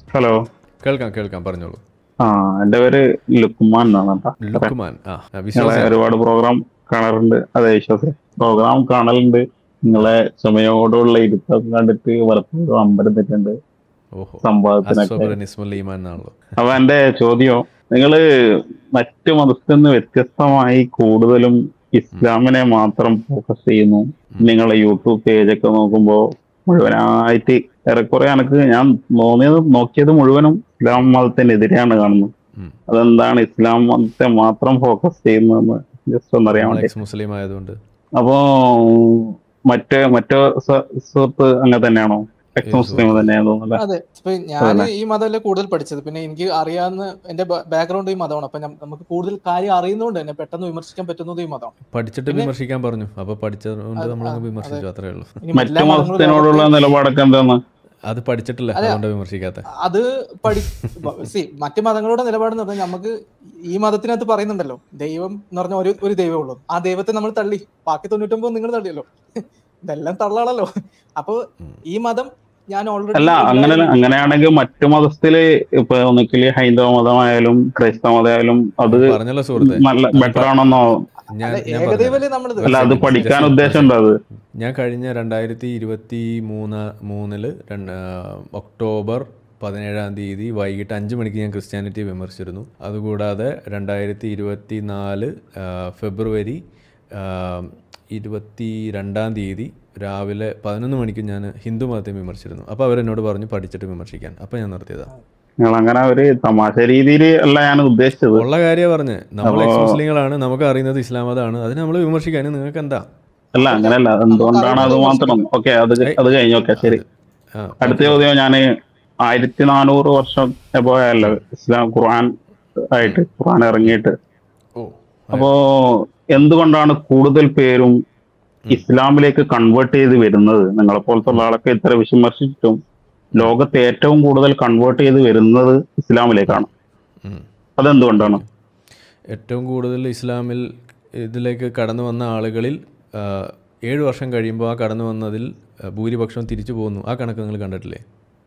Hello കേൾക്കാം കേൾക്കാം പറഞ്ഞോളൂ ആ എന്റെ പേര് ലുക്കുമാൻ എന്നാണ് കേട്ടോ ലുക്കുമാൻ ആ ആ, നിങ്ങളെ വിശ്വാസം ഒരുപാട് പ്രോഗ്രാം കാണാറുണ്ട് അതെ വിശ്വാസം പ്രോഗ്രാം കാണലുണ്ട് നിങ്ങളെ ക്ഷമയോടുള്ള ഇരുത്തം കണ്ടിട്ട് പലപ്പോഴും അമ്പരം തെറ്റുണ്ട് ഓഹോ സംവാദത്തിനൊക്കെ അസ്വബർ നിസ്മുൽ ഈമാൻ എന്നാണല്ലോ അപ്പൊ എന്റെ ചോദ്യം നിങ്ങള് മറ്റു മതത്തിൽ നിന്ന് വ്യത്യസ്തമായി കൂടുതലും ഇസ്ലാമിനെ മാത്രം ഫോക്കസ് ചെയ്യുന്നു നിങ്ങളെ യൂട്യൂബ് പേജ് ഒക്കെ നോക്കുമ്പോ മുഴുവനായിട്ട് ഏറെക്കുറെ എനക്ക് ഞാൻ തോന്നിയത് നോക്കിയത് മുഴുവനും ഇസ്ലാം മതത്തിനെതിരെയാണ് കാണുന്നത് ഉം. അതെന്താണ് ഇസ്ലാം മതത്തെ മാത്രം ഫോക്കസ് ചെയ്യുന്നതെന്ന് ജസ്റ്റ് ഒന്നറിയാൻ വേണ്ടി എക്സ് മുസ്ലിം ആയതുകൊണ്ട് അപ്പോ മറ്റേ മറ്റേ സ- സുഹൃത്ത് അങ്ങനെ തന്നെയാണോ എക്സ് മുസ്ലിം തന്നെയാണെന്ന് തോന്നുന്നില്ല അതെ ഇപ്പൊ ഞാൻ ഈ മതമല്ലേ കൂടുതൽ പഠിച്ചത് പിന്നെ എനിക്ക് അറിയാവുന്ന എന്റെ ബാക്ക്ഗ്രൗണ്ട് ഈ മതമാണ് അപ്പൊ ഞാൻ- നമുക്ക് കൂടുതൽ കാര്യം അറിയുന്നതുകൊണ്ട് തന്നെ പെട്ടെന്ന് വിമർശിക്കാൻ പറ്റുന്നത് ഈ മതമാണ് പഠിച്ചിട്ട് പിന്നെ- വിമർശിക്കാൻ പറഞ്ഞു അപ്പൊ പഠിച്ചതുകൊണ്ട് അത് നമ്മളങ്ങ് ആ, വിമർശിച്ചു അതെ. അത്രേ ഉള്ളൂ ഇനി മറ്റു എല്ലാ മതങ്ങളും മതത്തിനോടുള്ള ലോകത്തെ- നിലപാടൊക്കെ എന്താന്ന് അത് പഠിച്ചിട്ടില്ല അതെ. അതുകൊണ്ട് വിമർശിക്കാത്ത അത് പഠി സി മറ്റു മതങ്ങളുടെ നിലപാടെന്ന് പറഞ്ഞാൽ നമുക്ക് ഈ മതത്തിനകത്ത് പറയുന്നുണ്ടല്ലോ ദൈവം എന്ന് പറഞ്ഞ ഒരു ഒരു ദൈവമേ ഉള്ളൂ ആ ദൈവത്തെ നമ്മൾ തള്ളി ബാക്കി തൊണ്ണൂറ്റൊമ്പത് നിങ്ങൾ തള്ളിയല്ലോ ഇതെല്ലാം തള്ളാണല്ലോ അപ്പൊ ഉം. ഈ മതം ഞാൻ ഓൾറെഡി അല്ല അങ്ങനെ അങ്ങനെയാണെങ്കിൽ മറ്റു മതത്തില് ഇപ്പൊ ഒന്നിക്കല് ഹൈന്ദവ മതമായാലും ക്രൈസ്തവ മതമായാലും അത് പറഞ്ഞല്ലോ സുഹൃത്തെ നല്ല ബെറ്റർ ആണെന്നോ ഞാൻ ഞാൻ പറഞ്ഞുതരാം. ഏകദൈവല്ലേ നമ്മളിത് അല്ല അത് പഠിക്കാൻ ഉദ്ദേശമുണ്ടോ അത് ഞാൻ കഴിഞ്ഞ രണ്ടായിരത്തി ഇരുപത്തി മൂന്ന് മൂന്നില് രണ്ട് ആ, ഒക്ടോബർ പതിനേഴാം തീയതി വൈകിട്ട് അഞ്ച് മണിക്ക് ഞാൻ ക്രിസ്ത്യാനിറ്റി വിമർശിച്ചിരുന്നു അതുകൂടാതെ രണ്ടായിരത്തി ഇരുപത്തി നാല് ആ, ഫെബ്രുവരി ആ, ഇരുപത്തി രണ്ടാം തീയതി രാവിലെ പതിനൊന്ന് മണിക്ക് ഞാൻ ഹിന്ദു മതത്തെ വിമർശിച്ചിരുന്നു അപ്പോൾ അവരെന്നോട് പറഞ്ഞു പഠിച്ചിട്ട് വിമർശിക്കാൻ അപ്പോൾ ഞാൻ നിർത്തിയതാണ് നിങ്ങൾ അങ്ങനെ ഒരു തമാശ രീതിയിൽ അല്ല ഞാൻ ഉദ്ദേശിച്ചത് ഉള്ള കാര്യമാണ് പറഞ്ഞത് നമ്മൾ അപ്പോ- എക്സ് മുസ്ലിങ്ങളാണ് നമുക്ക് അറിയുന്നത് ഇസ്ലാം മതമാണ് അതിന് നമ്മൾ വിമർശിക്കാൻ നിങ്ങൾക്ക് എന്താ അല്ല അങ്ങനെയല്ല എന്തുകൊണ്ടാണ് അത് മാത്രം ഓക്കെ അത് അത് കഴിഞ്ഞു ഓക്കെ ശരി ആ, അടുത്ത ചോദ്യം ഞാൻ ആയിരത്തി നാനൂറ് വർഷം പോയല്ലോ ഇസ്ലാം ഖുർആൻ ആയിട്ട് ഖുർആൻ ഇറങ്ങിയിട്ട് ഓ അപ്പോ എന്തുകൊണ്ടാണ് കൂടുതൽ പേരും ഇസ്ലാമിലേക്ക് കൺവേർട്ട് ചെയ്ത് വരുന്നത് നിങ്ങളെ പോലത്തെ ആളൊക്കെ ഇത്ര വിമർശിച്ചിട്ടും ലോകത്ത് ഏറ്റവും കൂടുതൽ കൺവേർട്ട് ചെയ്ത് വരുന്നത് ഇസ്ലാമിലേക്കാണ് ഉം. അതെന്തുകൊണ്ടാണ് ഏറ്റവും കൂടുതൽ ഇസ്ലാമിൽ ഇതിലേക്ക് കടന്നു വന്ന ആളുകളിൽ ആ, ഏഴ് വർഷം കഴിയുമ്പോൾ ആ കടന്നു വന്നതിൽ ആ, ഭൂരിപക്ഷം തിരിച്ചു പോകുന്നു ആ കണക്ക് നിങ്ങൾ കണ്ടിട്ടില്ലേ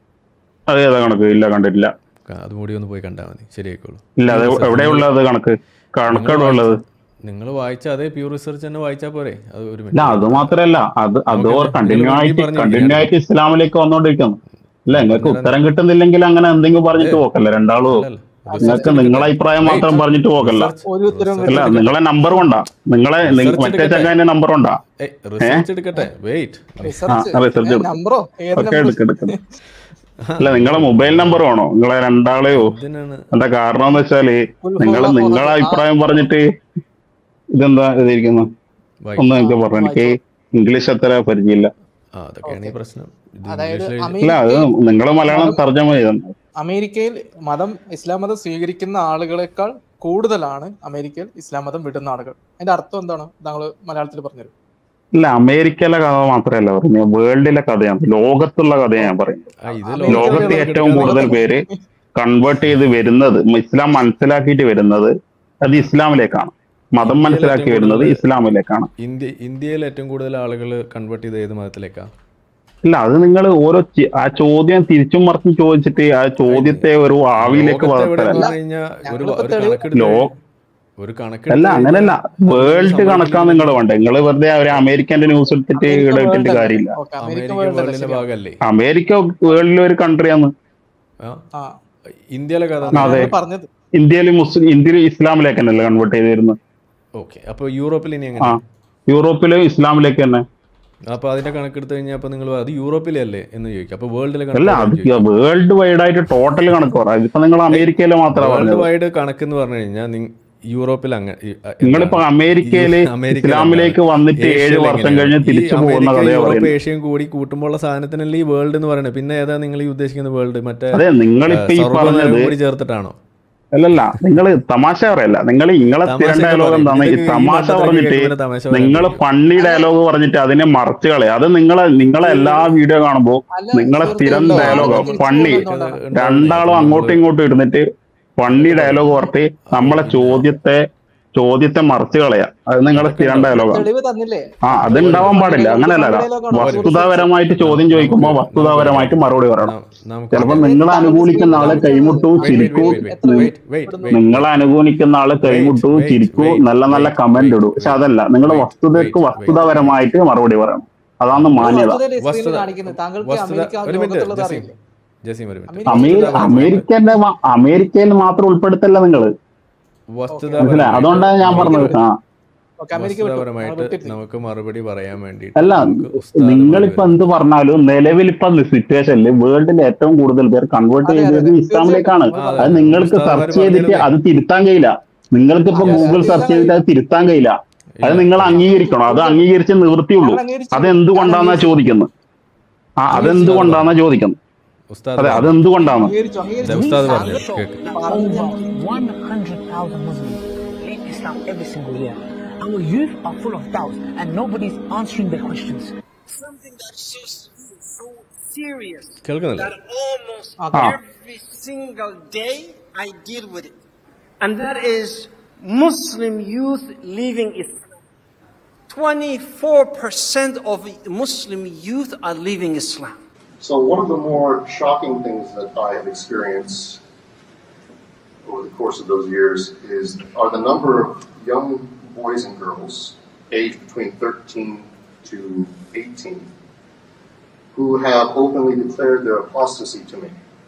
അത് ഏതാ കണക്ക് ഇല്ല കണ്ടിട്ടില്ല ക- അതും കൂടി ഒന്ന് പോയി കണ്ടാൽ മതി ശരിയായിക്കോളൂ ഇല്ല അത് എവിടെയുള്ള അത് കണക്ക് കണക്കെവിടെ ഉള്ളത് നിങ്ങൾ വായിച്ച അതേ പ്യൂർ റിസർച്ച് തന്നെ വായിച്ചാൽ പോരെ അത് ഒരു ഇല്ല അത് മാത്രല്ല അത് അത് നമുക്ക് കണ്ടിന്യൂ നിങ്ങൾ ആയിട്ട് പറഞ്ഞില്ലേ? കണ്ടിന്യൂ ആയിട്ട് ഇസ്ലാമിലേക്ക് വന്നോണ്ടിരിക്കുന്നു ഇല്ല നിങ്ങൾക്ക് ഉത്തരം കിട്ടുന്നില്ലെങ്കിൽ അങ്ങനെ എന്തെങ്കിലും പറഞ്ഞിട്ട് പോക്കല്ല രണ്ടാളും അല്ലല്ല. നിങ്ങൾക്ക് നിങ്ങളെ അഭിപ്രായം മാത്രം പറഞ്ഞിട്ട് പോകല്ല ഒരു ഉത്തരം അല്ല നിങ്ങളെ നമ്പർ കൊണ്ടാ നിങ്ങളെ നിങ്ങ- മറ്റേ ചങ്ങാന്റെ നമ്പർ കൊണ്ടാ റിസർച്ച് എടുക്കട്ടെ വെയിറ്റ് ആ റിസർച്ച് എടുക്കും നമ്പറോ ഏത് ഒക്കെ നമ്പർ എടുക്കും എടുക്കും അല്ല നിങ്ങളെ മൊബൈൽ നമ്പർ വേണോ നിങ്ങളെ രണ്ടാളെയോ ഇതിനാണ് എന്താ കാരണം എന്ന് വെച്ചാല് നിങ്ങൾ നിങ്ങളെ അഭിപ്രായം പറഞ്ഞിട്ട് ഇതെന്താ ഇതായിരിക്കുന്നു ഒന്ന് എനിക്ക് പറഞ്ഞു എനിക്ക് ഇംഗ്ലീഷ് അത്ര പരിചയമില്ല ആ അതൊക്കെയാണ് ഈ പ്രശ്നം ഇത് അതായത് ഇംഗ്ലീഷിൽ എഴുതി- ഇല്ല അത് നിങ്ങൾ മലയാളം തർജ്ജമ ചെയ്തത് അമേരിക്കയിൽ മതം ഇസ്ലാം മതം സ്വീകരിക്കുന്ന ആളുകളെക്കാൾ കൂടുതലാണ് അമേരിക്കയിൽ ഇസ്ലാം മതം വിടുന്ന ആളുകൾ അതിന്റെ അർത്ഥം എന്താണ് താങ്കൾ മലയാളത്തിൽ പറഞ്ഞുതരും ഇല്ല അമേരിക്കയിലെ കഥ മാത്രമല്ല പറഞ്ഞത് വേൾഡിലെ കഥയാണ് ലോകത്തുള്ള കഥയാണ് ഞാൻ പറയുന്നത് ആ, ഇത് അമേരിക്കയിലെ ലോകത്ത് ലോകത്ത് ഏറ്റവും കൂടുതൽ പേര് കൺവേർട്ട് ചെയ്ത് വരുന്നത് ഇസ്ലാം മനസ്സിലാക്കിയിട്ട് വരുന്നത് അത് ഇസ്ലാമിലേക്കാണ് മതം ഇന്ത്യയിൽ മനസ്സിലാക്കി ഏറ്റവും വരുന്നത് കൂടുതൽ- ഇസ്ലാമിലേക്കാണ് ഇന്ത്യ ഇന്ത്യയിൽ ഏറ്റവും കൂടുതൽ ആളുകൾ കൺവേർട്ട് ചെയ്ത് ഏത് മതത്തിലേക്കാ ഇല്ല അത് നിങ്ങൾ ഓരോ ചി- ആ ചോദ്യം തിരിച്ചും മറിച്ചും ചോദിച്ചിട്ട് ആ ചോദ്യത്തെ ഒരു ആവിയിലേക്ക് ലോകത്ത് എവിടെ വളർത്തലല്ല എന്ന് കഴിഞ്ഞാ ഒരു ഞങ്ങളിപ്പോ ഒരു തെളിവ് കണക്കെടുത്ത് ലോ ഒരു അല്ല കണക്കെടുത്ത് അങ്ങനല്ല കഴിഞ്ഞാ വേൾഡ് അത് കണക്കാണ് നിങ്ങൾ വേണ്ട നിങ്ങൾ വെറുതെ ഒരു അമേരിക്കന്റെ ന്യൂസ് എടുത്തിട്ട് ഇവിടെ ഇട്ടിട്ട് കാര്യമില്ല ഓക്കെ അമേരിക്ക അമേരിക്ക വേൾഡ് അല്ല വേൾഡിലെ ശരിയാണ്. ഭാഗമല്ലേ അമേരിക്ക വേൾഡിലെ ഒരു കൺട്രിയാണ് ആ ആ ഇന്ത്യയിലെ കഥ അതാണ് അതെ. ഞങ്ങൾ പറഞ്ഞത് ഇന്ത്യയിൽ മുസ്ലിം ഇന്ത്യയിൽ ഇസ്ലാമിലേക്ക് തന്നെയല്ലേ കൺവേർട്ട് ചെയ്ത് വരുന്നത് ഓക്കെ അപ്പൊ യൂറോപ്പിൽ ഇനി ആ എങ്ങനെ യൂറോപ്പിലെ ഇസ്ലാമിലേക്ക് തന്നെ അപ്പൊ അതിന്റെ കണക്കെടുത്ത് കഴിഞ്ഞാൽ അപ്പൊ നിങ്ങൾ അത് യൂറോപ്പിലെ അല്ലേ എന്ന് ചോദിക്കും അപ്പൊ വേൾഡിലെ അല്ല അത് വേൾഡ് വൈഡ് ആയിട്ട് ടോട്ടൽ കണക്ക് പറ ഇതിപ്പോ നിങ്ങൾ അമേരിക്കയിലെ മാത്രമാണ് വേൾഡ് പറഞ്ഞത് വൈഡ് കണക്ക് എന്ന് പറഞ്ഞു കഴിഞ്ഞാൽ യൂറോപ്പിൽ അങ്ങനെ ഈ, അ, നിങ്ങളിപ്പോ എന്താണ്? അമേരിക്കയില് ഈ അമേരിക്കയിൽ ഇസ്ലാമിലേക്ക് എന്താണ്? വന്നിട്ട് ഏഴ് ഏഷ്യയിൽ വർഷം എങ്ങനെയാണ്? കഴിഞ്ഞ് ഈ തിരിച്ചു പോകുന്ന അമേരിക്ക, കഥയാ യൂറോപ്പ് പറയുന്നത് ഏഷ്യയും കൂടി കൂട്ടുമ്പോൾ ഉള്ള സാധനത്തിനല്ലേ ഈ വേൾഡ് എന്ന് പറയുന്നത് പിന്നെ ഏതാ നിങ്ങൾ ഈ ഉദ്ദേശിക്കുന്ന വേൾഡ് മറ്റേ അതെ നിങ്ങളിപ്പോ ഈ സർവ്വനരകം പറഞ്ഞത് കൂടി ചേർത്തിട്ടാണോ അല്ലല്ല നിങ്ങൾ തമാശ പറയല്ല നിങ്ങൾ ഇങ്ങളെ സ്ഥിരം തമാശയൊക്കെ ഡയലോഗ് പറയും. എന്താണ് ഈ ഇതൊക്കെ ഈ തമാശ മണ്ടത്തരം പറഞ്ഞിട്ട് കേൾക്കുമ്പോൾ തമാശ നിങ്ങൾ പറയാൻ പണ്ണി ഡയലോഗ് പറഞ്ഞിട്ട് അതിനെ മറച്ചു കളയും അത് നിങ്ങളെ നിങ്ങളെ എല്ലാ വീഡിയോ കാണുമ്പോ അല്ല, നിങ്ങളെ സുഹൃത്തേ, സ്ഥിരം ഉണ്ടോ? ഡയലോഗോ തിരിച്ചു പണ്ണി പോകുന്നതുകൊണ്ടാണ്. രണ്ടാളും അങ്ങോട്ടും ഇങ്ങോട്ടും ഇരുന്നിട്ട് പണ്ണി ഡയലോഗ് പറഞ്ഞിട്ട് നമ്മളെ ചോദ്യത്തെ ചോദ്യത്തെ മറച്ചു കളയാ അത് നിങ്ങളുടെ സ്ഥിരം ഡയലോഗാണ് തെളിവ് തന്നില്ലേ ആ അത് ഉണ്ടാവാൻ പാടില്ല അങ്ങനെയല്ല വസ്തുതാപരമായിട്ട് ചോദ്യം ചോദിക്കുമ്പോൾ വസ്തുതാപരമായിട്ട് മറുപടി പറയണം നമുക്ക് ചിലപ്പോ നിങ്ങൾ അനുകൂലിക്കുന്ന ആളെ കൈമുട്ടു ചിരിക്കൂ നിങ്ങൾ അനുകൂലിക്കുന്ന ആളെ കൈമുട്ടു Wait, wait, ചിരിക്കൂ wait, നല്ല നല്ല wait, കമന്റ് wait, ഇടൂ പക്ഷെ അതല്ല നിങ്ങൾ wait, വസ്തുതയ്ക്ക് wait, വസ്തുതാപരമായിട്ട് മറുപടി പറയണം അതാണ് മാന്യത വസ്തുതയല്ലേ സ്ക്രീനിൽ വസ്തുത കാണിക്കുന്നത് താങ്കൾക്ക് വസ്തുത അമേരിക്ക ഒരു മിനിറ്റ് ലോകത്തുള്ളത് ജസീം അറിയില്ലേ ജസീം ഒരു മിനിറ്റ് അമേരിക്ക- അമേ അമേരിക്കന്റെ മ- അമേരിക്കയിൽ മാത്രം ഉൾപ്പെടുത്തല്ല നിങ്ങൾ മനസ്സിലായി അതുകൊണ്ടാണ് ഞാൻ പറഞ്ഞത് ആ ഓക്കെ അമേരിക്ക വിട്ടു. ആ, വസ്തുതാപരമായിട്ട് വിട്ടിരുന്നു. നമുക്ക് മറുപടി പറയാൻ വേണ്ടിയിട്ട് അല്ല നമുക്ക് ഉസ്താദ് നിങ്ങളിപ്പോ മറുപടി എന്ത് പറഞ്ഞാലും നിലവിൽ ഇപ്പൊ സിറ്റുവേഷനിൽ വേൾഡിൽ ഏറ്റവും കൂടുതൽ പേർ കൺവേർട്ട് അതെ, ചെയ്തത് അതെ. ഇസ്ലാമിലേക്കാണ് തീർച്ചയായും. അതെ, അത് നിങ്ങൾക്ക് ഉസ്താദ് സെർച്ച് ചെയ്തിട്ട് പറഞ്ഞിരുന്നേ. അത് തിരുത്താൻ കഴിയില്ല നിങ്ങൾക്ക് ഇപ്പൊ അതെ, അതെ, ഗൂഗിൾ അത് സെർച്ച് ചെയ്തിട്ട് അത് തിരുത്താൻ കഴിയില്ല അത് ഇല്ല. നിങ്ങൾ അംഗീകരിക്കണം അത് അംഗീകരിച്ച് നിവൃത്തിയുള്ളൂ ഞങ്ങൾ അംഗീകരിച്ചു. അതെന്തുകൊണ്ടാന്നാ ഞങ്ങൾ ചോദിക്കുന്നത് ആ അതെന്തുകൊണ്ടാന്നാ ചോദിക്കുന്നത് ഉസ്താദ് അതെ പറഞ്ഞു. അതെന്തുകൊണ്ടാണ് അംഗീകരിച്ചു, അംഗീകരിച്ചു. ഉസ്താദ് പറഞ്ഞു താങ്കൾ കേക്ക് പറഞ്ഞ Over 100,000 Muslims leave Islam every single year. Our youth are full of doubts and nobody's answering their questions. something that's so so serious കേൾക്കുന്നില്ല that almost Okay. every single day I deal with it, and that is Muslim youth leaving Islam. Twenty-four percent of Muslim youth are leaving Islam. So one of the more shocking things that I have experienced over the course of those years is are the number of young boys and girls aged between 13 to 18 who have openly declared their apostasy to me.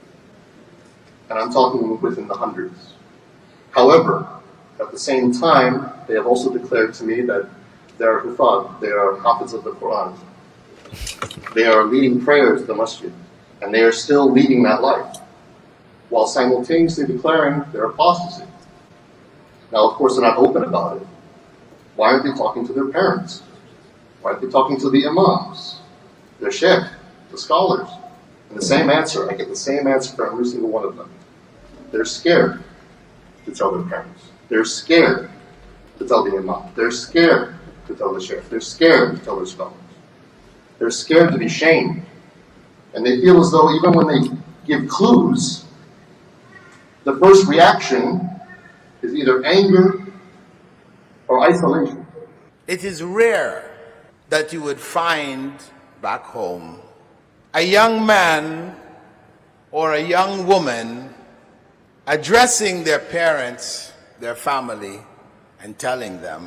And I'm talking within the hundreds. However, at the same time, they have also declared to me that they are hufad, they are hafiz of the Quran, they are leading prayers to the masjid, and they are still leading that life, while simultaneously declaring their apostasy. Now, of course, they're not open about it. Why aren't they talking to their parents? Why aren't they talking to the imams, their sheikh, the scholars? And the same answer, I get the same answer from every single one of them. They're scared to tell their parents. They're scared to tell the imam. They're scared to tell the sheikh. They're scared to tell their scholars. They're scared to be shamed. And they feel as though even when they give clues, the first reaction is either anger or isolation. It is rare that you would find back home a young man or a young woman addressing their parents, their family, and telling them,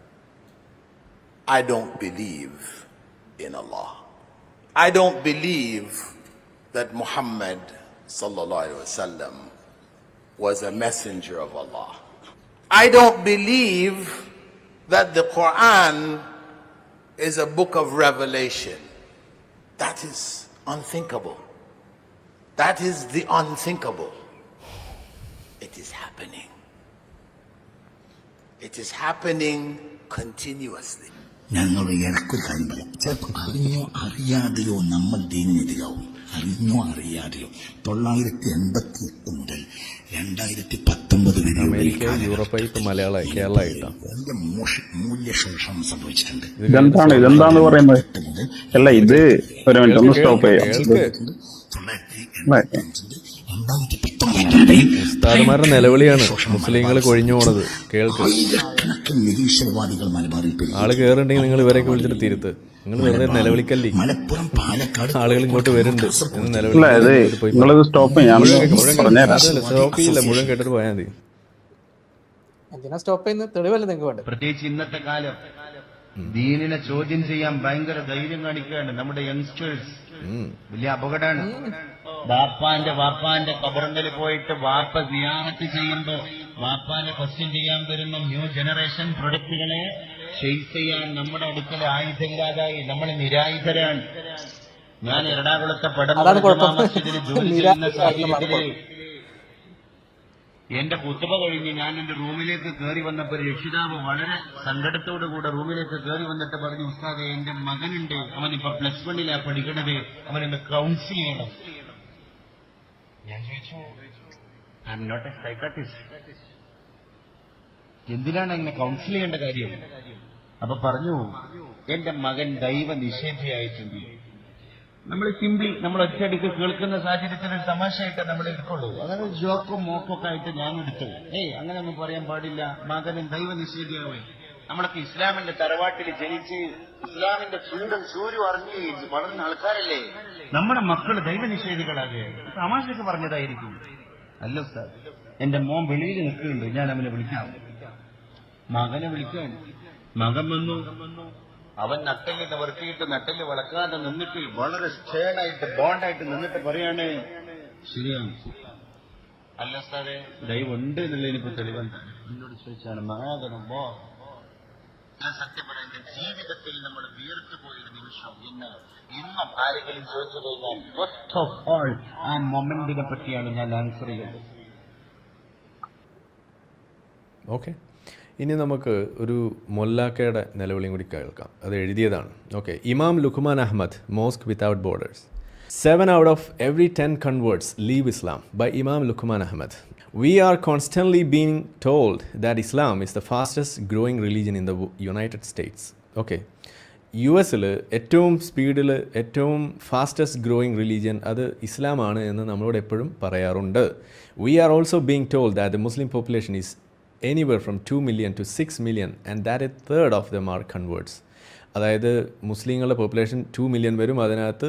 I don't believe in Allah. I don't believe that Muhammad sallallahu alaihi wasallam was a messenger of Allah. I don't believe that the Quran is a book of revelation. That is unthinkable. That is the unthinkable. It is happening. It is happening continuously. ഞങ്ങൾ ഇടയ്ക്കൊരു കാര്യം പറയാം ചിലപ്പോൾ അറിഞ്ഞോ അറിയാതെയോ നമ്മൾ ദീനിനെതിരാവും അറിഞ്ഞോ അറിയാതെയോ തൊള്ളായിരത്തി എൺപത്തി എട്ട് മുതൽ രണ്ടായിരത്തി പത്തൊമ്പത് വരെ അമേരിക്ക യൂറോപ്പായി ഇപ്പൊ മലയാളമായി കേരളമായിട്ടാണ് വലിയ മോശ മൂല്യശോഷണം സംഭവിച്ചിട്ടുണ്ട് ഇതെന്താണ് ഇതെന്താന്ന് പറയുന്നത് അല്ല ഇത് ഒരു മിനിറ്റ് ഒന്ന് സ്റ്റോപ്പ് ചെയ്യാം കേൾക്ക് തൊള്ളായിരത്തി അല്ലേ? എൺപത്തി രണ്ടായിരത്തി പത്തൊമ്പതിൽ ഉസ്താദുമാരുടെ നിലവിളിയാണ് മുസ്ലിങ്ങൾ കൊഴിഞ്ഞു പോണത് കേൾക്ക് ആയിരക്കണക്കിന് നിരീശ്വരവാദികൾ മലബാറിൽ പെരുകി ആള് കേറുണ്ടെങ്കിൽ നിങ്ങൾ ഇവരെയൊക്കെ വിളിച്ചിട്ട് തിരുത്ത് നിങ്ങൾ വെറുതെ നിലവിളിക്കല്ലേ മലപ്പുറം പാലക്കാട് ആളുകൾ ഇങ്ങോട്ട് വരുന്നുണ്ട് എന്ന് അല്ല ഇത് നിലവിളിക്കാൻ പോയി നിങ്ങളിത് സ്റ്റോപ്പ് ചെയ്യാം മുഴുവൻ കേൾക്ക്, മുഴുവൻ കേൾക്ക്. പറഞ്ഞുതരാം അതല്ല, സ്റ്റോപ്പ് ചെയ്യില്ല മുഴുവൻ കേട്ടിട്ട് പോയാൽ മതി എന്തിനാ സ്റ്റോപ്പ് ചെയ്യുന്നത് തെളിവല്ലേ നിങ്ങൾക്ക് വേണ്ടത് പ്രത്യേകിച്ച് ഇന്നത്തെ കാലം ദീനിനെ ചോദ്യം ചെയ്യാൻ ഭയങ്കര ധൈര്യം കാണിക്കുകയാണ് നമ്മുടെ യങ്സ്റ്റേഴ്സ് വലിയ അപകടമാണ് വാപ്പാന്റെ വാപ്പാന്റെ കബറിങ്കൽ പോയിട്ട് വാപ്പ സിയാറത്ത് ചെയ്യുമ്പോ വാപ്പാനെ ക്വസ്റ്റ്യൻ ചെയ്യാൻ വരുന്ന ന്യൂ ജനറേഷൻ പ്രൊഡക്റ്റുകളെ ഷെയ്സ് ചെയ്യാൻ നമ്മുടെ അടുക്കൽ ആയുധമില്ലാതായി നമ്മൾ നിരായുധരാണ് ഞാൻ എറണാകുളത്തെ അതാണ് പടം കുഴപ്പം. മസ്ജിദിൽ ജോലി ചെയ്യുന്ന നിരായുധരാണ് സാഹചര്യത്തില് കുഴപ്പം. എന്റെ കുത്തുബ കഴിഞ്ഞ് ഞാൻ എന്റെ റൂമിലേക്ക് കയറി വന്നപ്പോൾ രക്ഷിതാവ് വളരെ സങ്കടത്തോടു കൂടെ റൂമിലേക്ക് കയറി വന്നിട്ട് പറഞ്ഞു ഉസ്താദെ എന്റെ മകനുണ്ട് അവൻ ഇപ്പൊ പ്ലസ് വണ്ണിലാ പഠിക്കണത് അവനെന്ന് കൗൺസിൽ ചെയ്യണം ഞാൻ ചോദിച്ചു I am not a psychiatrist എന്തിനാണ് അങ്ങനെ കൗൺസിൽ ചെയ്യേണ്ട കാര്യം അപ്പൊ പറഞ്ഞു എന്റെ മകൻ ദൈവ നിഷേധിയായിട്ടുണ്ട് നമ്മൾ സിംപ്ലി നമ്മൾ ഒറ്റയടിക്ക് കേൾക്കുന്ന സാഹചര്യത്തിൽ ഒരു തമാശയായിട്ട് നമ്മൾ എടുക്കുള്ളൂ അങ്ങനെ ജോക്കും മോക്കൊക്കെ ആയിട്ട് ഞാൻ എടുത്തു ഏയ് അങ്ങനെ ഒന്നും പറയാൻ പാടില്ല മകനും ദൈവ നിഷേധിയാവേ നമ്മളൊക്കെ ഇസ്ലാമിന്റെ തറവാട്ടിൽ ജനിച്ച് ഇസ്ലാമിന്റെ ചൂടും സൂര്യവും അറിഞ്ഞ് വളർന്ന ആൾക്കാരല്ലേ നമ്മുടെ മക്കൾ ദൈവ നിഷേധികളാകെ തമാശക്ക് പറഞ്ഞതായിരിക്കും അല്ല സാർ എന്റെ മോൻ വെളിയിൽ നിൽക്കുന്നുണ്ട് ഞാൻ അവനെ വിളിക്കാം മകനെ വിളിക്കാൻ മകൻ വന്നു അവൻ നട്ടലിട്ട് വർക്കിയിട്ട് നട്ടല് വളക്കാതെ നിന്നിട്ട് വളരെ സ്റ്റേണായിട്ട് ബോണ്ടായിട്ട് നിന്നിട്ട് പറയാണ് ശരിയാണ് അല്ല സാറേ ദൈവം ഉണ്ട് എന്നുള്ളതിനിപ്പോ തെളിവെന്താണ് എന്നോട് ചോദിച്ചാണ് മഹാഗണം ബോ ഞാൻ സത്യം പറയാം എന്റെ ജീവിതത്തിൽ നമ്മൾ വീർത്തു പോയൊരു നിമിഷം ഇന്ന് ഇന്നും ആരെങ്കിലും ചോദിച്ചു കഴിഞ്ഞാൽ ഫസ്റ്റ് ഓഫ് ഓൾ ആ മൊമെന്റിനെ പറ്റിയാണ് ഞാൻ ആൻസർ ചെയ്യുന്നത് ഓക്കെ ഇനി നമുക്ക് ഒരു മൊല്ലാക്കയുടെ നിലവിളിയും കൂടി കേൾക്കാം അത് എഴുതിയതാണ് okay imam Luqman Ahmad mosque without borders seven out of every ten converts leave Islam by imam Luqman Ahmad we are constantly being told that Islam is the fastest growing religion in the United States okay U എസിൽ ഏറ്റവും സ്പീഡിൽ ഏറ്റവും fastest growing religion അത് ഇസ്ലാമാണ് എന്ന് നമ്മളോട് എപ്പോഴും പറയാറുണ്ട് we are also being told that the Muslim population is anywhere from two million to six million and that a third of them are converts അതായത് മുസ്ലിങ്ങളുടെ പോപ്പുലേഷൻ ടു മില്യൺ വരും അതിനകത്ത്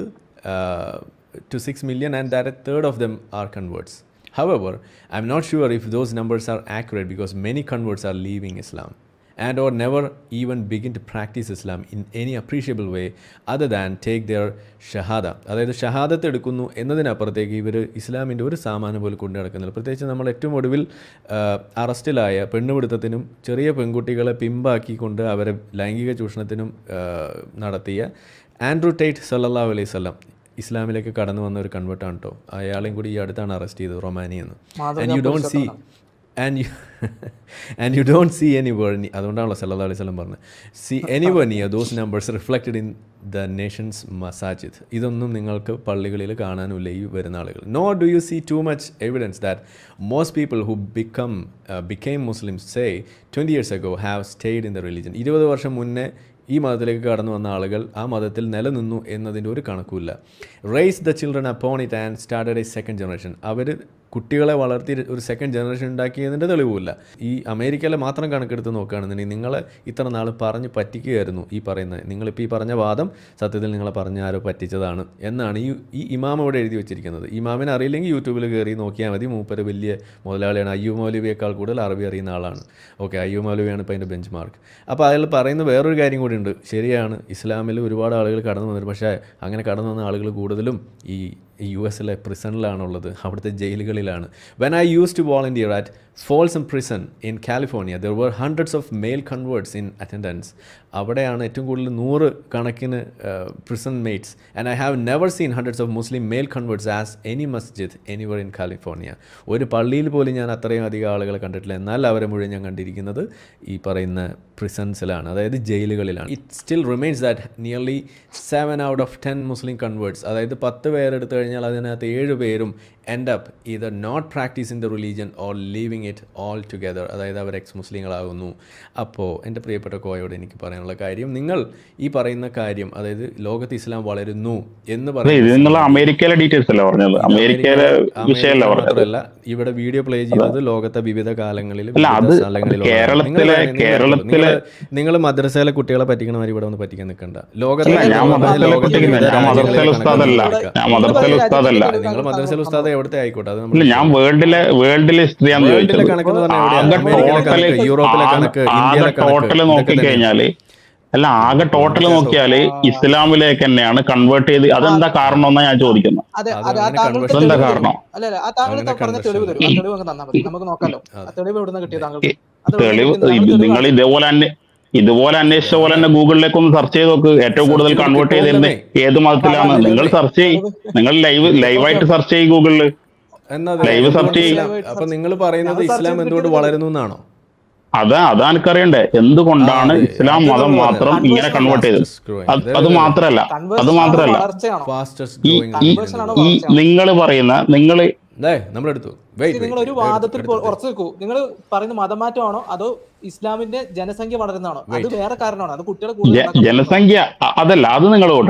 to six million and that a third of them are converts However, I'm not sure if those numbers are accurate because many converts are leaving Islam and or never even begin to practice Islam in any appreciable way other than take their ഷഹാദ അതായത് ഷഹാദത്ത് എടുക്കുന്നു എന്നതിനപ്പുറത്തേക്ക് ഇവർ ഇസ്ലാമിൻ്റെ ഒരു സാമാനം പോലും കൊണ്ടു നടക്കുന്നില്ല പ്രത്യേകിച്ച് നമ്മൾ ഏറ്റവും ഒടുവിൽ അറസ്റ്റിലായ പെണ്ണുപിടുത്തത്തിനും ചെറിയ പെൺകുട്ടികളെ പിമ്പാക്കിക്കൊണ്ട് അവരെ ലൈംഗിക ചൂഷണത്തിനും ആ, നടത്തിയ ആൻഡ്രൂ ടൈറ്റ് സല്ലല്ലാഹു അലൈഹി സ്വലം ഇസ്ലാമിലേക്ക് കടന്നു വന്ന ഒരു കൺവേർട്ടാണ് കേട്ടോ അയാളെയും കൂടി ഈ അടുത്താണ് അറസ്റ്റ് ചെയ്തത് റൊമാനിയെന്ന് and you don't see and you and you don't see any word അതുകൊണ്ടാണല്ലോ സല്ലാ അലൈഹി സ്വലം പറഞ്ഞത് see anyone near those numbers reflected in the nations മസാജിദ് ഇതൊന്നും നിങ്ങൾക്ക് പള്ളികളിൽ കാണാനുമില്ല ഈ വരുന്ന ആളുകൾ no do you see too much evidence that most people who become became Muslims say twenty years ago have stayed in the religion ഇരുപത് വർഷം മുന്നേ ഈ മതത്തിലേക്ക് കടന്നു വന്ന ആളുകൾ ആ മതത്തിൽ നിലനിന്നു എന്നതിൻ്റെ ഒരു കണക്കുമില്ല raise the children upon it and started a second generation അവർ കുട്ടികളെ വളർത്തി ഒരു സെക്കൻഡ് ജനറേഷൻ ഉണ്ടാക്കിയതിൻ്റെ തെളിവുമില്ല ഈ അമേരിക്കയിലെ മാത്രം കണക്കെടുത്ത് നോക്കുകയാണെന്നുണ്ടെങ്കിൽ നിങ്ങളെ ഇത്ര നാൾ പറഞ്ഞ് പറ്റിക്കുകയായിരുന്നു ഈ പറയുന്നത് നിങ്ങളിപ്പോൾ ഈ പറഞ്ഞ വാദം സത്യത്തിൽ നിങ്ങളെ പറഞ്ഞ ആരോ പറ്റിച്ചതാണ് എന്നാണ് ഈ ഈ ഇമാം ഇവിടെ എഴുതി വെച്ചിരിക്കുന്നത് ഇമാമിനെ അറിയില്ലെങ്കിൽ യൂട്യൂബിൽ കയറി നോക്കിയാൽ മതി മൂപ്പര് വലിയ മുതലാളിയാണ് അയ്യു മൗലവിയേക്കാൾ കൂടുതൽ അറബി അറിയുന്ന ആളാണ് ഓക്കെ അയ്യു മൗലവിയാണ് ഇപ്പോൾ അതിൻ്റെ ബെഞ്ച് മാർക്ക് അപ്പോൾ അയാൾ പറയുന്ന വേറൊരു കാര്യം കൂടി ഉണ്ട് ശരിയാണ് ഇസ്ലാമിൽ ഒരുപാട് ആളുകൾ കടന്നു വന്നിട്ട് പക്ഷേ അങ്ങനെ കടന്നു വന്ന ആളുകൾ കൂടുതലും ഈ യു എസിലെ പ്രിസണിലാണുള്ളത് അവിടുത്തെ ജയിലുകളിലാണ് when I use to volunteer at Folsom prison in California there were hundreds of male converts in attendance അവിടെയാണ് ഏറ്റവും കൂടുതൽ നൂറ് കണക്കിന് prison mates and I have never seen hundreds of Muslim male converts as any മസ്ജിദ് anywhere in California ഒരു പള്ളിയിൽ പോലും ഞാൻ അത്രയും അധികം ആളുകളെ കണ്ടിട്ടില്ല എന്നാൽ അവരെ മുഴുവൻ ഞാൻ കണ്ടിരിക്കുന്നത് ഈ പറയുന്ന പ്രിസൺസിലാണ് അതായത് ജയിലുകളിലാണ് it still remains that nearly seven out of ten Muslim converts അതായത് പത്ത് പേരെടുത്തു കഴിഞ്ഞാൽ അതിനകത്ത് ഏഴ് പേരും എൻഡ് അപ്പ് ഇത് not practicing the religion or leaving it all together അതായത് അവർ എക്സ് മുസ്ലിങ്ങളാകുന്നു അപ്പോൾ എൻ്റെ പ്രിയപ്പെട്ട കോയോട് എനിക്ക് പറയാനുള്ള കാര്യം നിങ്ങൾ ഈ പറയുന്ന കാര്യം അതായത് ലോകത്ത് ഇസ്ലാം വളരുന്നു എന്ന് അതെ ഇത് നിങ്ങൾ അമേരിക്കയിലെ ഡീറ്റെയിൽസ് അല്ല പറഞ്ഞത് അമേരിക്കയിലെ വിഷയമല്ല പറഞ്ഞത് മാത്രമല്ല ഇവിടെ വീഡിയോ പ്ലേ ചെയ്തത് ലോകത്തെ വിവിധ കാലങ്ങളിൽ അല്ല, അത് സ്ഥലങ്ങളിലുള്ള കേരളത്തിലെ- കേരളത്തിലെ- നിങ്ങൾ മദ്രസയിലെ കുട്ടികളെ പറ്റിക്കണ മാതിരി ഇവിടെ ഒന്ന് പറ്റിക്കാൻ നിൽക്കണ്ട ലോകത്തെ അല്ല, ഞാൻ മദ്രസയിലെ ലോകത്തെ കുട്ടിക്ക് വിവിധ ഞാൻ മദ്രസയിലെ രാജ്യങ്ങളിലെ ഉസ്താദല്ല. കണക്ക് ഞാൻ മദ്രസയിലെ ഉസ്താദല്ല. നിങ്ങൾ മദ്രസയിലെ ഉസ്താദ് എവിടുത്തെ ആയിക്കോട്ടെ അത് നമ്മൾ ഇല്ല ഞാൻ വേൾഡിലെ വേൾഡിലെ ഹിസ്റ്ററിയാന്ന് വേൾഡിലെ ചോദിച്ചത് കണക്ക് എന്ന് പറഞ്ഞാൽ ആകെ എവിടെയാണ്? അമേരിക്കയിലെ ടോട്ടല് കണക്ക്, യൂറോപ്പിലെ കണക്ക്, ആകെ ഇന്ത്യയിലെ കണക്ക്, ടോട്ടല് ഇതൊക്കെ നോക്കിക്കഴിഞ്ഞാല് അല്ല ആകെ ടോട്ടല് നോക്കിയാല് ഇസ്ലാമിലേക്ക് തന്നെയാണ് കൺവേർട്ട് ചെയ്ത് അതെന്താ കാരണം എന്നാ ഞാൻ ചോദിക്കുന്നത് അതെ അത് അതെ ആ അങ്ങനെ താങ്കളുടെ conversion തെളിവ് എന്താ തരൂ. കാരണം? അല്ല അല്ല ആ താങ്കൾ അങ്ങനെ പറഞ്ഞ തെളിവ് തരും ആ conversion. തെളിവ് അങ്ങ് തന്നാ മതി നമുക്ക് നോക്കാലോ ആ തെളിവ് എവിടുന്ന കിട്ടിയത് താങ്കൾക്ക് ഈ അത് എവിടുന്ന് തെളിവ് കിട്ടിയത്? താങ്കൾ തെളിവ് നിങ്ങൾ ഇതേപോലെ തന്നെ ഇതുപോലെ അന്വേഷിച്ച പോലെ തന്നെ ഗൂഗിളിലേക്ക് ഒന്ന് സെർച്ച് ചെയ്ത് നോക്ക് ഏറ്റവും കൂടുതൽ ചെയ്ത് കൺവേർട്ട് ചെയ്തിരുന്നത് ഏത് മതത്തിലാണ് അതാണ് നിങ്ങൾ തെളിവ്. സെർച്ച് ചെയ്യ് നിങ്ങൾ ലൈവ് ലൈവായിട്ട് സെർച്ച് ചെയ്യ് ഗൂഗിളില് എന്നാ Live search ചെയ്യ്. അപ്പൊ നിങ്ങൾ പറയുന്നത് ഞാൻ search ഇസ്ലാം ചെയ്ത് എന്തുകൊണ്ട് കിട്ടിയത് വളരുന്നു എന്നാണോ അതാ അതാ എനിക്കറിയണ്ടേ എന്തുകൊണ്ടാണ് ആ, അതെ. ഇസ്ലാം അത് മതം നമ്മൾ മാത്രം പറഞ്ഞത്. ഇങ്ങനെ കൺവേർട്ട് ചെയ്തത് Fastest growing. അത് അതെ, അത് അതെ. മാത്രല്ല അത് Conversion ആണോ മാത്രല്ല വളർച്ചയാണോ ഫാസ്റ്റസ്റ്റ് ഈ ഗ്രോയിങ് ഈ Conversion ആണോ ഈ വളർച്ചയാണോ? നിങ്ങൾ പറയുന്ന നിങ്ങൾ നമ്മളെടുത്തു വെയിറ്റ് നിങ്ങൾ ഒരു വാദത്തിൽ പോ- ഉറച്ചു നിൽക്കൂ നിങ്ങൾ പറയുന്ന മതമാറ്റമാണോ അതോ ഇസ്ലാമിന്റെ ജനസംഖ്യ വളരുന്നതാണോ അത് വേറെ കാരണമാണോ അത് കുട്ടികളെ കൂടുതൽ ഉണ്ടാക്കാൻ ജനസംഖ്യ അ- അതല്ല അത് നിങ്ങൾ കൂട്ടണ്ട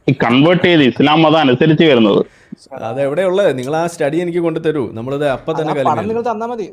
ഈ കൺവേർട്ട് ചെയ്ത് ഇസ്ലാം മതം അനുസരിച്ച് വരുന്നത് അത് എവിടെയുള്ളത് നിങ്ങൾ ആ സ്റ്റഡി എനിക്ക് കൊണ്ടു തരൂ നമ്മളത് അപ്പൊ അത് തന്നെ ആ പടം കലിമ നിങ്ങൾ തന്നാ മതി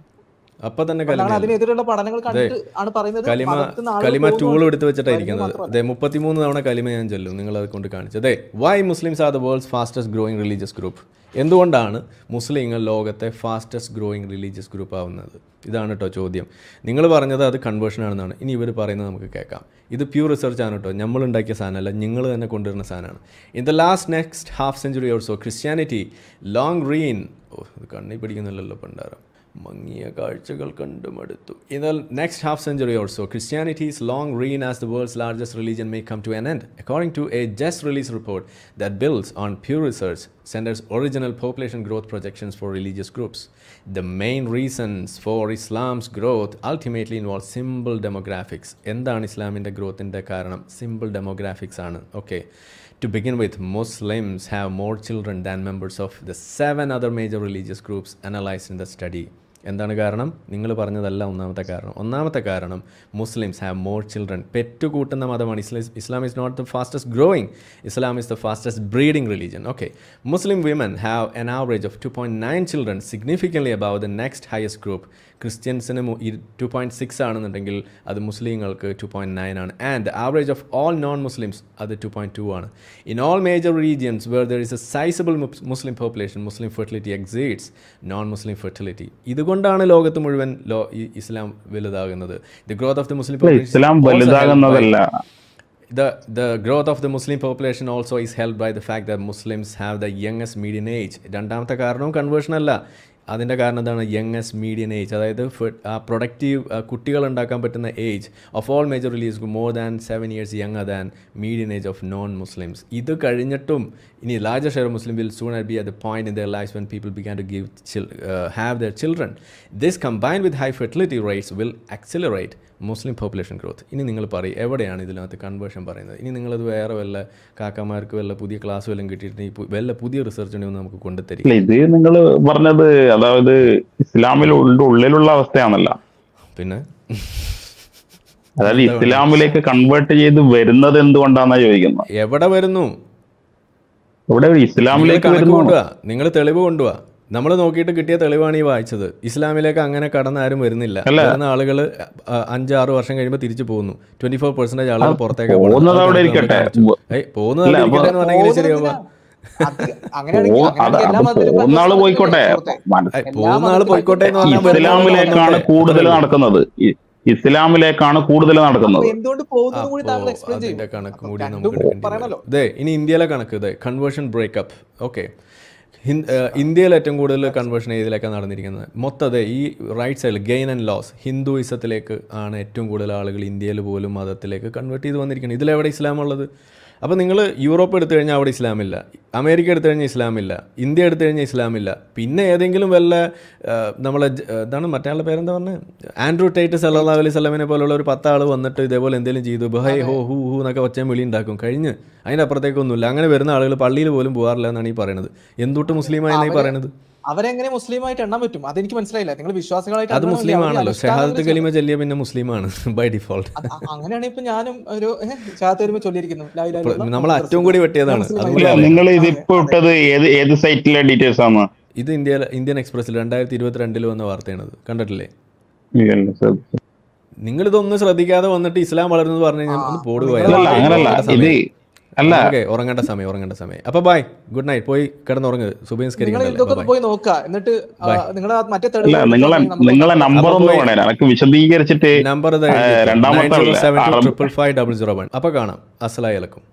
അപ്പൊ തന്നെ ഞങ്ങൾ കലിമ അതിനെതിരെയുള്ള പഠനങ്ങൾ കണ്ടിട്ട് ആണ് പറയുന്നത് കലിമ മതത്തിൽ നിന്ന് ആളുകൾ കലിമ ടൂൾ പോകുന്നുണ്ട്. എടുത്ത് വെച്ചിട്ടാണ് വരുന്നത് ഇരിക്കുന്നത് മാത്രമല്ല. അതെ മുപ്പത്തിമൂന്ന് തവണ കലിമ ഞാൻ ചൊല്ലും നിങ്ങൾ അത് കൊണ്ട് കാണിച്ചത് അതെ why Muslims are the world's fastest growing religious group എന്തുകൊണ്ടാണ് മുസ്ലിങ്ങൾ ലോകത്തെ ഫാസ്റ്റസ്റ്റ് ഗ്രോയിങ് റിലീജിയസ് ഗ്രൂപ്പ് ആവുന്നത് ഇതാണ് കേട്ടോ ചോദ്യം നിങ്ങൾ പറഞ്ഞത് അത് കൺവേർഷൻ ആണെന്നാണ് ഇനി ഇവർ പറയുന്നത് നമുക്ക് കേൾക്കാം ഇത് പ്യൂർ റിസർച്ച് ആണ് കേട്ടോ നമ്മൾ ഉണ്ടാക്കിയ സാധനമല്ല നിങ്ങൾ തന്നെ കൊണ്ടുവരുന്ന സാധനമാണ് in the last next half century also Christianity long reign ഓ ഇത് കണ്ണി പിടിക്കുന്നില്ലല്ലോ പണ്ടാരം മങ്ങിയ കാഴ്ചകൾ കണ്ടു മടുത്തു in the next half century also Christianity's long reign as the world's largest religion may come to an end according to a just release report that builds on Pew Research Center's original population growth projections for religious groups the main reasons for Islam's growth ultimately involve simple demographics എന്താണ് ഇസ്ലാമിൻ്റെ ഗ്രോത്തിൻ്റെ കാരണം simple demographics ആണ് okay To begin with, Muslims have more children than members of the seven other major religious groups analyzed in the study. എന്താണ് കാരണം നിങ്ങൾ പറഞ്ഞതല്ല ഒന്നാമത്തെ കാരണം ഒന്നാമത്തെ കാരണം മുസ്ലിംസ് ഹാവ് മോർ ചിൽഡ്രൻ പെറ്റുകൂട്ടുന്ന മതമാണ് ഇസ്ലാം Islam is not the fastest growing Islam is the fastest breeding religion okay Muslim women have an average of two point nine children significantly above the next highest group ക്രിസ്ത്യൻസിന് two point six ആണെന്നുണ്ടെങ്കിൽ അത് മുസ്ലിങ്ങൾക്ക് two point nine ആണ് and average of all non Muslims അത് two point two ആണ് in all major regions where there is a sizable Muslim population Muslim fertility exceeds non Muslim fertility ഇതുകൊണ്ടാണ് ലോകത്ത് മുഴുവൻ ലോ ഈ ഇസ്ലാം വലുതാകുന്നത് the growth of the Muslim അല്ല, ഇസ്ലാം വലുതാകുന്നതല്ല The, the growth of the Muslim population also is helped by the fact that Muslims have the youngest median age. രണ്ടാമത്തെ കാരണവും കൺവേർഷൻ അല്ല അതിൻ്റെ കാരണം എന്താണ് യങ്ങസ്റ്റ് മീഡിയൻ ഏജ് അതായത് പ്രൊഡക്റ്റീവ് കുട്ടികൾ ഉണ്ടാക്കാൻ പറ്റുന്ന age of all major religions more than seven years younger than median age of non Muslims ഇത് കഴിഞ്ഞിട്ടും ഇനി larger share Muslim will soon be at the point in their life when people began to give have their children this combine with high fertility rates will accelerate Muslim population growth ഇനി നിങ്ങൾ പറയും എവിടെയാണ് ഇതിനകത്ത് conversion പറയുന്നത് ഇനി നിങ്ങളത് വേറെ വല്ല കാക്കമാർക്ക് വല്ല പുതിയ ക്ലാസ് വല്ലതും കിട്ടിയിട്ട് ഈ പു- വല്ല പുതിയ റിസർച്ച് ഉണ്ടെങ്കിൽ നമുക്ക് കൊണ്ടുതരും അല്ല ഇത് നിങ്ങൾ പറഞ്ഞത് അതായത് ഇസ്ലാമിൽ ഉള്ള- ഉള്ളിലുള്ള അവസ്ഥയാണല്ലോ പിന്നെ അതായത് ഇസ്ലാമിലേക്ക് കൺവേർട്ട് ചെയ്ത് വരുന്നത് എന്തുകൊണ്ടാന്നാ ചോദിക്കുന്നത് എവിടെ വരുന്നു ഇവിടെ നിങ്ങൾ ഇസ്ലാമിലേക്ക് കണക്ക് വരുന്നു കൊണ്ടുവാ നിങ്ങൾ തെളിവ് കൊണ്ടുവാ നമ്മൾ നോക്കിയിട്ട് കിട്ടിയ തെളിവാണ് ഈ വായിച്ചത് ഇസ്ലാമിലേക്ക് അങ്ങനെ കടന്ന് ആരും വരുന്നില്ല അല്ല. വരുന്ന ആളുകൾ അഞ്ചാറ് വർഷം കഴിയുമ്പോൾ തിരിച്ചു പോകുന്നു ട്വന്റി ഫോർ പെർസെന്റേജ് ആളുകൾ പുറത്തേക്ക് പോകുന്നത് അവിടെ ഇരിക്കട്ടെ. പോകുന്നത് ഇല്ല, അവിടെ ഇരിക്കട്ടെ എന്ന് പറഞ്ഞാൽ എങ്ങനെ ശരിയാവുക അത് അങ്ങനെയാണെങ്കിൽ ഓ, അത് അങ്ങനെയാണെങ്കിൽ എല്ലാ അത് മതത്തിലും പോകുന്ന ആള് പോയിക്കോട്ടെ മനസ്സ് ഏയ്, പോകുന്ന ആള് പോയിക്കോട്ടെ എന്ന് പറഞ്ഞാൽ വരുന്ന ആള് ഇസ്ലാമിലേക്കാണ് വന്നോട്ടെ. കൂടുതൽ നടക്കുന്നത് ഇ- ഇസ്ലാമിലേക്കാണ് കൂടുതൽ നടക്കുന്നത് അപ്പൊ എന്തുകൊണ്ട് പോകുന്നത് കൂടി താങ്കൾ അപ്പോ എക്സ്പ്ലെയിൻ അതിന്റെ ചെയ്യും കണക്ക് കൂടി രണ്ടും നമുക്ക് എടുക്കേണ്ടി പറയണല്ലോ വരും. ദേ ഇനി ഇന്ത്യയിലെ കണക്ക് ഇതേ കൺവേർഷൻ ബ്രേക്കപ്പ് ഓക്കെ ഇന്ത്യയിൽ ഏറ്റവും കൂടുതൽ കൺവേർഷൻ ഏതിലേക്കാണ് നടന്നിരിക്കുന്നത് മൊത്തം അതെ ഈ റൈറ്റ് സൈഡിൽ ഗെയിൻ ആൻഡ് ലോസ് ഹിന്ദുയിസത്തിലേക്ക് ആണ് ഏറ്റവും കൂടുതൽ ആളുകൾ ഇന്ത്യയിൽ പോലും മതത്തിലേക്ക് കൺവേർട്ട് ചെയ്ത് വന്നിരിക്കുന്നത് ഇതിലെവിടെ ഇസ്ലാം ഉള്ളത് അപ്പോൾ നിങ്ങൾ യൂറോപ്പ് എടുത്തു കഴിഞ്ഞാൽ അവിടെ ഇസ്ലാമില്ല അമേരിക്ക എടുത്തു കഴിഞ്ഞാൽ ഇസ്ലാമില്ല ഇന്ത്യ എടുത്തു കഴിഞ്ഞാൽ ഇസ്ലാമില്ല പിന്നെ ഏതെങ്കിലും വല്ല ആ, നമ്മളെ ജ- എന്താണ് മറ്റേ ആളുടെ പേരെന്താ പറഞ്ഞത് ആൻഡ്രൂ ടൈറ്റ് സല്ലാ അലൈഹി സ്വലമിനെ പോലുള്ള ഒരു പത്താൾ വന്നിട്ട് ഇതേപോലെ എന്തെങ്കിലും ചെയ്തു ബഹൈ ഹോ ഹൂ ഹൂ എന്നൊക്കെ ഒച്ചയും വിളി ഉണ്ടാക്കും കഴിഞ്ഞ് അതിൻ്റെ അപ്പുറത്തേക്കൊന്നുമില്ല അങ്ങനെ വരുന്ന ആളുകൾ പള്ളിയിൽ പോലും പോകാറില്ല എന്നാണ് ഈ പറയുന്നത് എന്തൊട്ട് മുസ്ലിമായെന്നാണ് ഈ അവര് പറയുന്നത് അവരെങ്ങനെ മുസ്ലിമായിട്ട് എണ്ണാൻ പറ്റും അതെനിക്ക് മനസ്സിലായില്ല നിങ്ങൾ വിശ്വാസികളായിട്ട് അത് എണ്ണണമെങ്കിൽ മുസ്ലിം അവരുടെ ആണല്ലോ അനുഷ്ഠാനങ്ങൾ ഷഹാദത്ത് കലിമ ചെല്ലിയ പിന്നെ മുസ്ലിമാണ് ബൈ ഡിഫോൾട്ട് അത് അ- അങ്ങനെയാണെങ്കിൽ ഇപ്പൊ ഞാനും ഒരു ചാത്ത വരുമ്പോ ചൊല്ലിയിരിക്കുന്നു ലാ ഇലാഹ ഇല്ലല്ലാഹ് നമ്മൾ അറ്റവും കൂടി വെട്ടിയതാണ് മുസ്ലിം അതുകൂടി അല്ല അറിയാം. നിങ്ങൾ ഇതിപ്പോ ഇട്ടത് ഏത് ഏത് സൈറ്റിലെ ഡീറ്റെയിൽസ് ആണ് ഇത് ഇന്ത്യ ഇന്ത്യൻ എക്സ്പ്രസിൽ രണ്ടായിരത്തി ഇരുപത്തിരണ്ടിൽ വന്ന വാർത്തയാണത് കണ്ടിട്ടില്ലേ ഇല്ല, ശ്രദ്ധിച്ചു. നിങ്ങൾ ഇതൊന്നും ശ്രദ്ധിക്കാതെ വന്നിട്ട് ഇസ്ലാം വളരുന്നത് പറഞ്ഞു കഴിഞ്ഞാൽ ഒന്ന് പോടുക അല്ലല്ല അങ്ങനല്ല ഇത് അല്ല ഓക്കെ ഉറങ്ങേണ്ട സമയം ഉറങ്ങേണ്ട സമയം അപ്പൊ ബൈ ഗുഡ് നൈറ്റ് പോയി കിടന്നുറങ്ങ് നിങ്ങൾ ഇതൊക്കെ സുബഹിസ്കരിക്കണ്ടല്ലേ ഒന്ന് പോയി നോക്കുക എന്നിട്ട് നിങ്ങളുടെ മറ്റേ അല്ല തെളിവ് നിങ്ങളെ നമുക്ക് നിങ്ങളെ നമ്പർ അപ്പൊ ഒന്ന് പോയി- വേണേ എനിക്ക് വിശദീകരിച്ചിട്ട് നമ്പർ രണ്ടാമത്തെ ആളല്ലേ? Triple five double zero one അപ്പൊ കാണാം അസലായി ഇലക്കും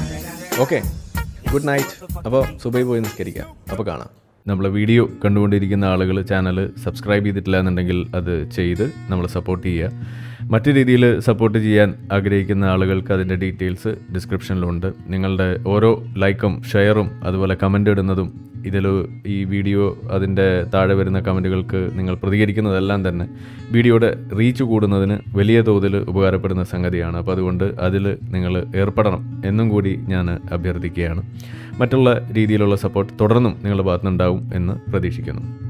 ഓക്കെ ഗുഡ് നൈറ്റ് അപ്പോൾ സുബൈ പോയി നിസ്കരിക്കാം അപ്പോൾ കാണാം നമ്മളെ വീഡിയോ കണ്ടുകൊണ്ടിരിക്കുന്ന ആളുകൾ ചാനൽ സബ്സ്ക്രൈബ് ചെയ്തിട്ടില്ല എന്നുണ്ടെങ്കിൽ അത് ചെയ്ത് നമ്മൾ സപ്പോർട്ട് ചെയ്യുക മറ്റു രീതിയിൽ സപ്പോർട്ട് ചെയ്യാൻ ആഗ്രഹിക്കുന്ന ആളുകൾക്ക് അതിൻ്റെ ഡീറ്റെയിൽസ് ഡിസ്ക്രിപ്ഷനിലുണ്ട് നിങ്ങളുടെ ഓരോ ലൈക്കും ഷെയറും അതുപോലെ കമൻ്റ് ഇടുന്നതും ഇതിൽ ഈ വീഡിയോ അതിൻ്റെ താഴെ വരുന്ന കമൻറ്റുകൾക്ക് നിങ്ങൾ പ്രതികരിക്കുന്നതെല്ലാം തന്നെ വീഡിയോയുടെ റീച്ച് കൂടുന്നതിന് വലിയ തോതിൽ ഉപകാരപ്പെടുന്ന സംഗതിയാണ് അപ്പോൾ അതുകൊണ്ട് അതിൽ നിങ്ങൾ ഏർപ്പെടണം എന്നും കൂടി ഞാൻ അഭ്യർത്ഥിക്കുകയാണ് മറ്റുള്ള രീതിയിലുള്ള സപ്പോർട്ട് തുടർന്നും നിങ്ങളുടെ ഭാഗത്തുനിന്നുണ്ടാവും എന്ന് പ്രതീക്ഷിക്കുന്നു